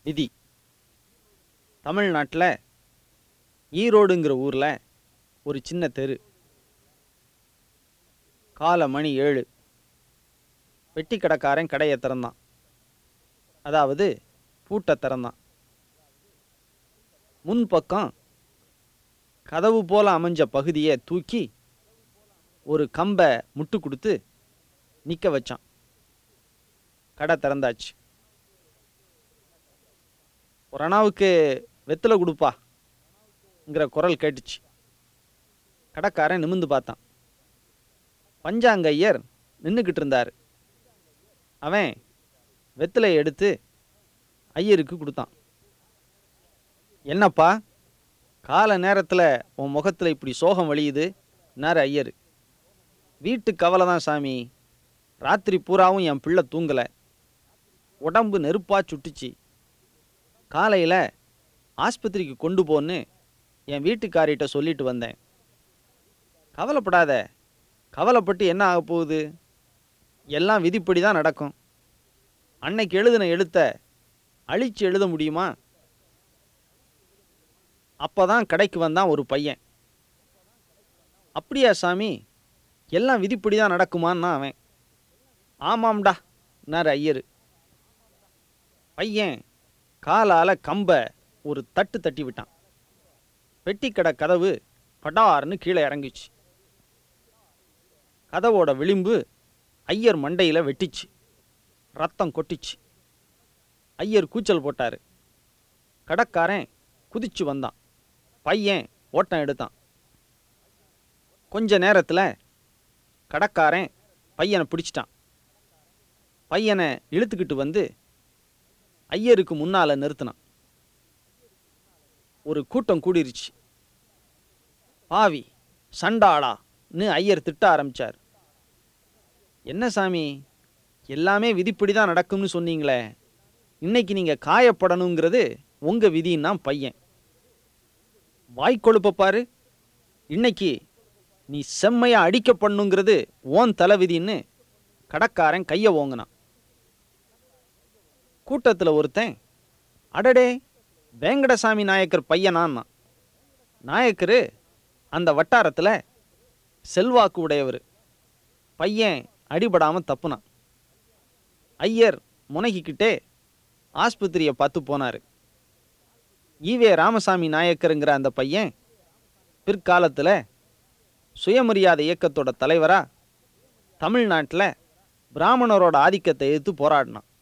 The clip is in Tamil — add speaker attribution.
Speaker 1: விதி தமிழ்நாட்டில் ஈரோடுங்கிற ஊரில் ஒரு சின்ன தெரு காலை மணி ஏழு வெட்டி கடைக்காரன் கடையை திறந்தான் அதாவது பூட்டை திறந்தான் முன்பக்கம் கதவு போல அமைஞ்ச பகுதியை தூக்கி ஒரு கம்பை முட்டு கொடுத்து நிற்க வச்சான் கடை திறந்தாச்சு ஒரு அணாவுக்கு வெத்தலை கொடுப்பாங்கிற குரல் கேட்டுச்சு கடைக்காரன் நிமிந்து பார்த்தான் பஞ்சாங்க ஐயர் நின்றுக்கிட்டு இருந்தார் அவன் வெத்தலையை எடுத்து ஐயருக்கு கொடுத்தான் என்னப்பா கால நேரத்தில் உன் முகத்தில் இப்படி சோகம் வழியுது நார் ஐயர் வீட்டு கவலை தான் சாமி ராத்திரி பூராவும் என் பிள்ளை தூங்கலை உடம்பு நெருப்பா சுட்டுச்சு காலையில் ஆஸ்பத்திரிக்கு கொண்டு போன்னு என் வீட்டுக்காரிட்ட சொல்லிட்டு வந்தேன் கவலைப்படாத கவலைப்பட்டு என்ன ஆக போகுது எல்லாம் விதிப்படி தான் நடக்கும் அன்னைக்கு எழுதின எழுத்த அழிச்சு எழுத முடியுமா அப்பதான் கடைக்கு வந்தான் ஒரு பையன் அப்படியா சாமி எல்லாம் விதிப்படி தான் நடக்குமான்னா அவன் ஆமாம்டா நார் ஐயரு பையன் காலால கம்ப ஒரு தட்டு தட்டி விட்டான் பெட்டிக்கடை கதவு படார்னு கீழே இறங்குச்சு கதவோட விளிம்பு ஐயர் மண்டையில் வெட்டிச்சு ரத்தம் கொட்டிச்சு ஐயர் கூச்சல் போட்டாரு கடைக்காரன் குதிச்சு வந்தான் பையன் ஓட்டம் எடுத்தான் கொஞ்ச நேரத்தில் கடைக்காரன் பையனை பிடிச்சிட்டான் பையனை இழுத்துக்கிட்டு வந்து ஐயருக்கு முன்னால நிறுத்தினான் ஒரு கூட்டம் கூடிருச்சு பாவி சண்டாளான்னு ஐயர் திட்ட ஆரம்பிச்சார் என்ன சாமி எல்லாமே விதிப்படி தான் நடக்கும்னு சொன்னீங்களே இன்னைக்கு நீங்க காயப்படணுங்கிறது உங்க விதின்னா பையன் வாய்க்கொழுப்ப பாரு இன்னைக்கு நீ செம்மையா அடிக்கப்படணுங்கிறது ஓன் தலைவிதின்னு கடக்காரன் கையை ஓங்கினான் கூட்டத்தில் ஒருத்தன் அடடே வேங்கடசாமி நாயக்கர் பையனான்னா நாயக்கர் அந்த வட்டாரத்தில் செல்வாக்கு உடையவர் பையன் அடிபடாமல் தப்புனான் ஐயர் முனகிக்கிட்டே ஆஸ்பத்திரியை பார்த்து போனார் ஈவே ராமசாமி நாயக்கருங்கிற அந்த பையன் பிற்காலத்தில் சுயமரியாதை இயக்கத்தோட தலைவராக தமிழ்நாட்டில் பிராமணரோட ஆதிக்கத்தை எதிர்த்து போராடினான்